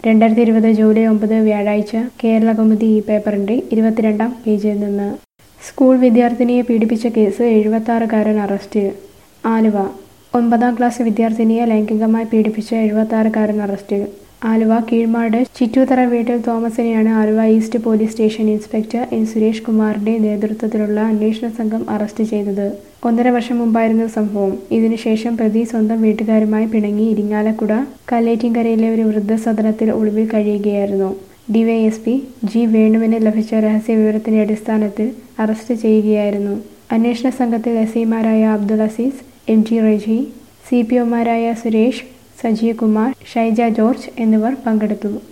രണ്ടായിരത്തി ഇരുപത് ജൂലൈ ഒമ്പത് വ്യാഴാഴ്ച കേരളകൗമുദി ഈ പേപ്പറിന്റെ ഇരുപത്തിരണ്ടാം പേജിൽ നിന്ന് സ്കൂൾ വിദ്യാർത്ഥിനിയെ പീഡിപ്പിച്ച കേസ് എഴുപത്താറുകാരൻ അറസ്റ്റിൽ ആലുവ ഒമ്പതാം ക്ലാസ് വിദ്യാർത്ഥിനിയെ ലൈംഗികമായി പീഡിപ്പിച്ച എഴുപത്താറുകാരൻ അറസ്റ്റിൽ ആലുവ കീഴ്മാട് ചിറ്റൂത്തറ വീട്ടിൽ തോമസിനെയാണ് Aluva east police station inspector N Suresh കുമാറിന്റെ നേതൃത്വത്തിലുള്ള അന്വേഷണ സംഘം അറസ്റ്റ് ചെയ്തത് ഒന്നര വർഷം മുമ്പായിരുന്നു സംഭവം ഇതിനുശേഷം പ്രതി സ്വന്തം വീട്ടുകാരുമായി പിണങ്ങി ഇരിങ്ങാലക്കുട കല്ലേറ്റിൻകരയിലെ ഒരു വൃദ്ധസദനത്തിൽ ഒളിവിൽ കഴിയുകയായിരുന്നു ഡിവൈഎസ്പി ജി വേണുവിന് ലഭിച്ച രഹസ്യ വിവരത്തിന്റെ അടിസ്ഥാനത്തിൽ അറസ്റ്റ് ചെയ്യുകയായിരുന്നു അന്വേഷണ സംഘത്തിൽ എസ് ഐമാരായ Abdul Azeez M G Reji C P ഒമാരായ സുരേഷ് സജീവ് കുമാർ ഷൈജ ജോർജ് എന്നിവർ പങ്കെടുത്തു